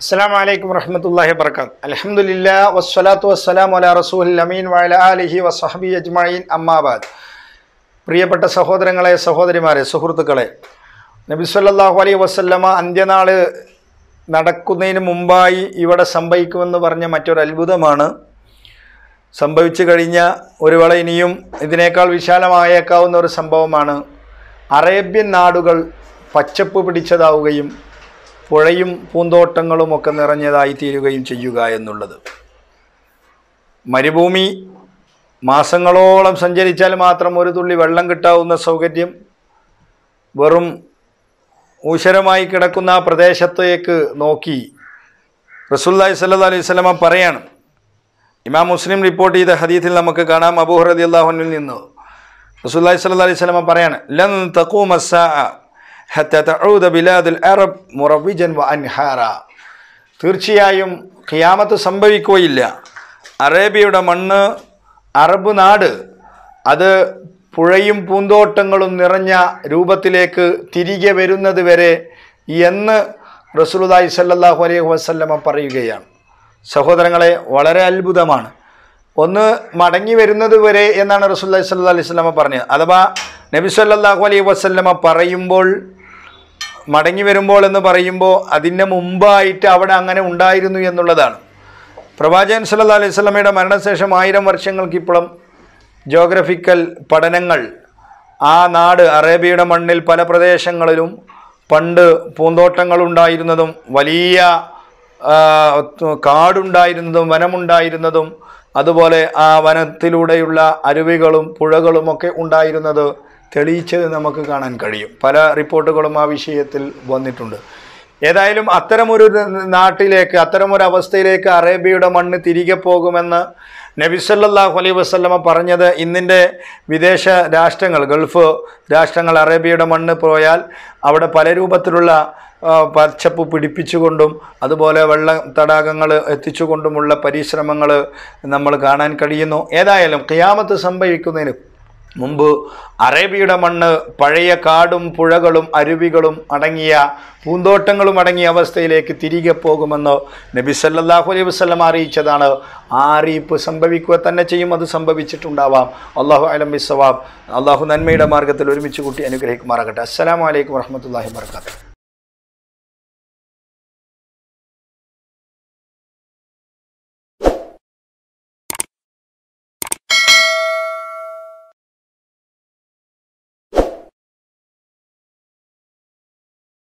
അസ്സാം വലൈക്കും വറഹമത്തല്ലാഹി വർക്കാത്ത് അലഹമുല്ല വസ്സലാത്തു വസ്സലാം അല റസൂൽ അമീൻ വഅല ആലിഹി വസഹബി അജ്മഈൻ അമ്മാബാദ് പ്രിയപ്പെട്ട സഹോദരങ്ങളെ സഹോദരിമാരെ സുഹൃത്തുക്കളെ നബി സല്ലല്ലാഹു അലൈഹി വസല്ലമ അന്ത്യനാൾ നടക്കുന്നതിന് മുമ്പായി ഇവിടെ സംഭവിക്കുമെന്ന് പറഞ്ഞ മറ്റൊരു അത്ഭുതമാണ് സംഭവിച്ചു കഴിഞ്ഞ ഒരു വേള ഇനിയും ഇതിനേക്കാൾ വിശാലമായേക്കാവുന്ന ഒരു സംഭവമാണ് അറേബ്യൻ നാടുകൾ പച്ചപ്പ് പിടിച്ചതാവുകയും പുഴയും പൂന്തോട്ടങ്ങളും ഒക്കെ നിറഞ്ഞതായി തീരുകയും ചെയ്യുക എന്നുള്ളത് മരുഭൂമി മാസങ്ങളോളം സഞ്ചരിച്ചാൽ മാത്രം ഒരു തുള്ളി വെള്ളം കിട്ടാവുന്ന സൗകര്യം വെറും ഊശരമായി കിടക്കുന്ന ആ പ്രദേശത്തേക്ക് നോക്കി റസൂല്ലായി സല്ലാ അലൈഹി സ്വലമ പറയാണ് ഇമാം മുസ്ലിം റിപ്പോർട്ട് ചെയ്ത ഹദീത്തിൽ നമുക്ക് കാണാം അബൂഹർ റതി അള്ളാഹുനിൽ നിന്ന് റസൂല്ലായി സല്ലാ അലൈഹി സ്വലമ പറയാണ് ലൻ തഖൂമ الساعة حتى تعود بلاد العرب مربجا وأنهارا തീർച്ചയായും ഖിയാമത്ത് സംഭവിക്കുകയില്ല അറേബ്യയുടെ മണ്ണ് അറബ് നാട് അത് പുഴയും പൂന്തോട്ടങ്ങളും നിറഞ്ഞ രൂപത്തിലേക്ക് തിരികെ വരുന്നത് വരെ എന്ന് റസൂലുദായി സല്ലല്ലാഹു അലൈഹി വസല്ലമ പറയുകയാണ് സഹോദരങ്ങളെ വളരെ അത്ഭുതമാണ് ഒന്ന് മടങ്ങി വരുന്നത് വരെ എന്നാണ് റസൂല്ലി സല്ലാ അലൈഹി സ്വലമ പറഞ്ഞത് അഥവാ നബി സല്ലല്ലാഹു അലൈഹി വസല്ലമ പറയുമ്പോൾ മടങ്ങി വരുമ്പോൾ എന്ന് പറയുമ്പോൾ അതിൻ്റെ മുമ്പായിട്ട് അവിടെ അങ്ങനെ ഉണ്ടായിരുന്നു എന്നുള്ളതാണ് പ്രവാചകൻ സല്ലാ അലൈഹി സ്വലമയുടെ മരണശേഷം ആയിരം വർഷങ്ങൾക്കിപ്പുറം ജോഗ്രഫിക്കൽ പഠനങ്ങൾ ആ നാട് അറേബ്യയുടെ മണ്ണിൽ പല പ്രദേശങ്ങളിലും പണ്ട് പൂന്തോട്ടങ്ങളുണ്ടായിരുന്നതും വലിയ ആ, കാടുണ്ടായിരുന്നതും വനമുണ്ടായിരുന്നതും അതുപോലെ ആ വനത്തിലൂടെയുള്ള അരുവികളും പുഴകളുമൊക്കെ ഉണ്ടായിരുന്നത് തെളിയിച്ചത് നമുക്ക് കാണാൻ കഴിയും പല റിപ്പോർട്ടുകളും ആ വിഷയത്തിൽ വന്നിട്ടുണ്ട് ഏതായാലും അത്തരമൊരു നാട്ടിലേക്ക് അത്തരമൊരു അവസ്ഥയിലേക്ക് അറേബ്യയുടെ മണ്ണ് തിരികെ പോകുമെന്ന് നബിസല്ലാഹു അലൈ വസ്ലമ പറഞ്ഞത് ഇന്നിൻ്റെ വിദേശ രാഷ്ട്രങ്ങൾ ഗൾഫ് രാഷ്ട്രങ്ങൾ അറേബ്യയുടെ മണ്ണ് പോയാൽ അവിടെ പല രൂപത്തിലുള്ള ആ, പച്ചപ്പ് പിടിപ്പിച്ചുകൊണ്ടും അതുപോലെ വെള്ള തടാകങ്ങൾ എത്തിച്ചുകൊണ്ടുമുള്ള പരിശ്രമങ്ങൾ നമ്മൾ കാണാൻ കഴിയുന്നു ഏതായാലും ഖിയാമത്ത് സംഭവിക്കുന്നതിന് മുമ്പ് അറേബ്യയുടെ മണ്ണ് പഴയ കാടും പുഴകളും അരുവികളും അടങ്ങിയ പൂന്തോട്ടങ്ങളും അടങ്ങിയ അവസ്ഥയിലേക്ക് തിരികെ പോകുമെന്ന് നബി സല്ലല്ലാഹു അലൈഹി വസല്ലം അറിയിച്ചതാണ് ആ അറിയിപ്പ് സംഭവിക്കുക തന്നെ ചെയ്യും അത് സംഭവിച്ചിട്ടുണ്ടാവാം അള്ളാഹു അലം ബിസ്സവാബ് അള്ളാഹു നന്മയുടെ മാർഗത്തിൽ ഒരുമിച്ച് കൂട്ടി അനുഗ്രഹിക്കുമാറാകട്ടെ അസ്സലാമു അലൈക്കും വറഹമത്തല്ലാഹി വർക്കാത്തു